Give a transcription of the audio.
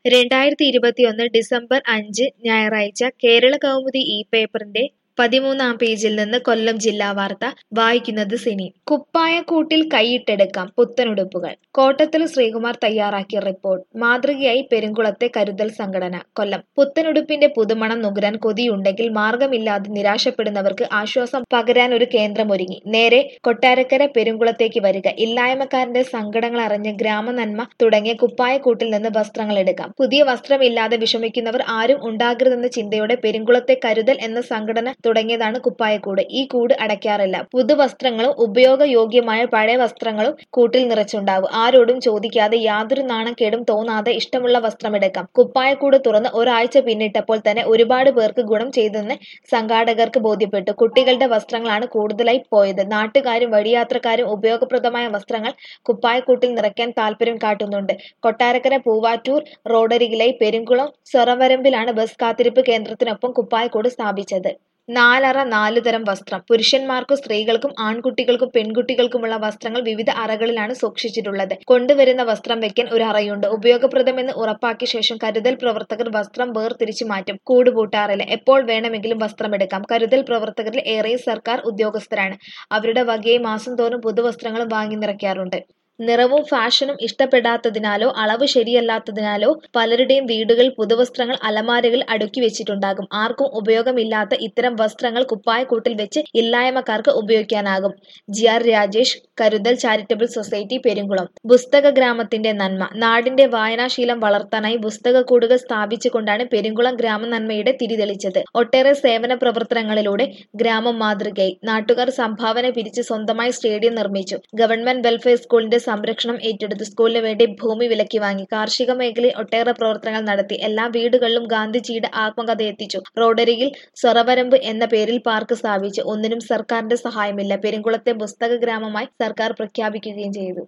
രണ്ടായിരത്തി ഇരുപത്തിയൊന്ന് ഡിസംബർ അഞ്ച് ഞായറാഴ്ച കേരള കൗമുദി ഈ പേപ്പറിന്റെ പതിമൂന്നാം പേജിൽ നിന്ന് കൊല്ലം ജില്ലാ വാർത്ത വായിക്കുന്നത് സിനി കുപ്പായക്കൂട്ടിൽ കൈയിട്ടെടുക്കാം പുത്തനുടുപ്പുകൾ കോട്ടത്തിൽ ശ്രീകുമാർ തയ്യാറാക്കിയ റിപ്പോർട്ട് മാതൃകയായി പെരുങ്കുളത്തെ കരുതൽ സംഘടന കൊല്ലം പുത്തനുടുപ്പിന്റെ പുതുമണം നുകരാൻ കൊതിയുണ്ടെങ്കിൽ മാർഗമില്ലാതെ നിരാശപ്പെടുന്നവർക്ക് ആശ്വാസം പകരാൻ ഒരു കേന്ദ്രമൊരുങ്ങി നേരെ കൊട്ടാരക്കര പെരുങ്കുളത്തേക്ക് വരിക ഇല്ലായ്മക്കാരന്റെ സങ്കടങ്ങൾ അറിഞ്ഞ് ഗ്രാമനന്മ തുടങ്ങിയ കുപ്പായക്കൂട്ടിൽ നിന്ന് വസ്ത്രങ്ങൾ എടുക്കാം പുതിയ വസ്ത്രമില്ലാതെ വിഷമിക്കുന്നവർ ആരും ഉണ്ടാകരുതെന്ന ചിന്തയോടെ പെരുങ്കുളത്തെ കരുതൽ എന്ന സംഘടന തുടങ്ങിയതാണ് കുപ്പായക്കൂട് ഈ കൂട് അടയ്ക്കാറില്ല പുതുവസ്ത്രങ്ങളും ഉപയോഗയോഗ്യമായ പഴയ വസ്ത്രങ്ങളും കൂട്ടിൽ നിറച്ചുണ്ടാവും ആരോടും ചോദിക്കാതെ യാതൊരു നാണക്കേടും തോന്നാതെ ഇഷ്ടമുള്ള വസ്ത്രമെടുക്കാം കുപ്പായക്കൂട് തുറന്ന് ഒരാഴ്ച പിന്നിട്ടപ്പോൾ തന്നെ ഒരുപാട് പേർക്ക് ഗുണം ചെയ്തെന്ന് സംഘാടകർക്ക് ബോധ്യപ്പെട്ടു കുട്ടികളുടെ വസ്ത്രങ്ങളാണ് കൂടുതലായി പോയത് നാട്ടുകാരും വഴിയാത്രക്കാരും ഉപയോഗപ്രദമായ വസ്ത്രങ്ങൾ കുപ്പായക്കൂട്ടിൽ നിറയ്ക്കാൻ താല്പര്യം കാട്ടുന്നുണ്ട് കൊട്ടാരക്കര പൂവാറ്റൂർ റോഡരികിലെ പെരുങ്കുളം സൊറവരമ്പിലാണ് ബസ് കാത്തിരിപ്പ് കേന്ദ്രത്തിനൊപ്പം കുപ്പായക്കൂട് സ്ഥാപിച്ചത് നാലറ നാലു തരം വസ്ത്രം പുരുഷന്മാർക്കും സ്ത്രീകൾക്കും ആൺകുട്ടികൾക്കും പെൺകുട്ടികൾക്കുമുള്ള വസ്ത്രങ്ങൾ വിവിധ അറകളിലാണ് സൂക്ഷിച്ചിട്ടുള്ളത് കൊണ്ടുവരുന്ന വസ്ത്രം വെക്കാൻ ഒരു അറയുണ്ട് ഉപയോഗപ്രദമെന്ന് ഉറപ്പാക്കിയ ശേഷം കരുതൽ പ്രവർത്തകർ വസ്ത്രം വേർതിരിച്ചു മാറ്റും കൂട് പൂട്ടാറില്ല എപ്പോൾ വേണമെങ്കിലും വസ്ത്രമെടുക്കാം കരുതൽ പ്രവർത്തകരിൽ ഏറെയും സർക്കാർ ഉദ്യോഗസ്ഥരാണ് അവരുടെ വകയെ മാസം തോറും പുതുവസ്ത്രങ്ങളും വാങ്ങി നിറയ്ക്കാറുണ്ട് നിറവും ഫാഷനും ഇഷ്ടപ്പെടാത്തതിനാലോ അളവ് ശരിയല്ലാത്തതിനാലോ പലരുടെയും വീടുകളിൽ പുതുവസ്ത്രങ്ങൾ അലമാരകളിൽ അടുക്കി വെച്ചിട്ടുണ്ടാകും ആർക്കും ഉപയോഗമില്ലാത്ത ഇത്തരം വസ്ത്രങ്ങൾ കുപ്പായക്കൂട്ടിൽ വെച്ച് ഇല്ലായ്മക്കാർക്ക് ഉപയോഗിക്കാനാകും ജി ആർ രാജേഷ് കരുതൽ ചാരിറ്റബിൾ സൊസൈറ്റി പെരുങ്കുളം പുസ്തക ഗ്രാമത്തിന്റെ നന്മ നാടിന്റെ വായനാശീലം വളർത്താനായി പുസ്തകക്കൂടുകൾ സ്ഥാപിച്ചുകൊണ്ടാണ് പെരുങ്കുളം ഗ്രാമനന്മയുടെ തിരിതെളിച്ചത് ഒട്ടേറെ സേവന പ്രവർത്തനങ്ങളിലൂടെ ഗ്രാമം മാതൃകയായി നാട്ടുകാർ സംഭാവന പിരിച്ച് സ്വന്തമായി സ്റ്റേഡിയം നിർമ്മിച്ചു ഗവൺമെന്റ് വെൽഫെയർ സ്കൂളിന്റെ സംരക്ഷണം ഏറ്റെടുത്തു സ്കൂളിന് വേണ്ടി ഭൂമി വിലക്കി വാങ്ങി കാർഷിക മേഖലയിൽ ഒട്ടേറെ പ്രവർത്തനങ്ങൾ നടത്തി എല്ലാ വീടുകളിലും ഗാന്ധിജിയുടെ ആത്മകഥ എത്തിച്ചു റോഡരികിൽ സൊറവരമ്പ് എന്ന പേരിൽ പാർക്ക് സ്ഥാപിച്ചു ഒന്നിനും സർക്കാരിന്റെ സഹായമില്ല പെരുങ്കുളത്തെ പുസ്തക ഗ്രാമമായി സർക്കാർ പ്രഖ്യാപിക്കുകയും ചെയ്തു